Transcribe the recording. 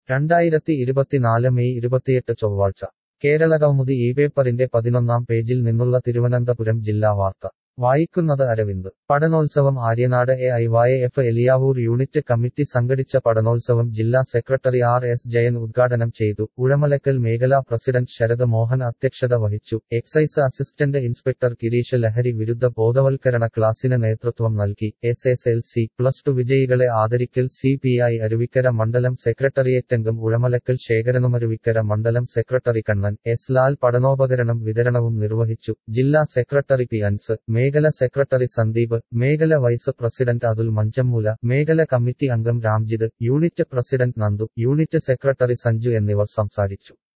രണ്ടായിരത്തി ഇരുപത്തിനാല് മെയ് ഇരുപത്തിയെട്ട് ചൊവ്വാഴ്ച കേരള കൗമുദി ഈ പേപ്പറിന്റെ പതിനൊന്നാം പേജിൽ നിന്നുള്ള തിരുവനന്തപുരം ജില്ലാ വാർത്ത വായിക്കുന്നത് അരവിന്ദ് പഠനോത്സവം Aryanad A I Y F Eliyavoor unit committee സംഘടിച്ച പഠനോത്സവം ജില്ലാ സെക്രട്ടറി ആർ എസ് ജയൻ ഉദ്ഘാടനം ചെയ്തു ഉഴമലക്കൽ മേഖലാ പ്രസിഡന്റ് ശരത് മോഹൻ അധ്യക്ഷത വഹിച്ചു എക്സൈസ് അസിസ്റ്റന്റ് ഇൻസ്പെക്ടർ ഗിരീഷ് ലഹരി വിരുദ്ധ ബോധവൽക്കരണ ക്ലാസിന് നേതൃത്വം നൽകി S S L C plus two വിജയികളെ ആദരിക്കൽ സി പി ഐ അരുവിക്കര മണ്ഡലം സെക്രട്ടറിയേറ്റംഗം ഉഴമലക്കൽ ശേഖരനുമരുവിക്കര മണ്ഡലം സെക്രട്ടറി കണ്ണൻ എസ് ലാൽ പഠനോപകരണം വിതരണവും നിർവഹിച്ചു ജില്ലാ സെക്രട്ടറി പി അൻസ് മേഖല സെക്രട്ടറി സന്ദീപ് മേഖല വൈസ് പ്രസിഡന്റ് അതുൽ മഞ്ചമ്മൂല മേഖല കമ്മിറ്റി അംഗം Ramjith unit president Nandu unit secretary Sanju എന്നിവർ സംസാരിച്ചു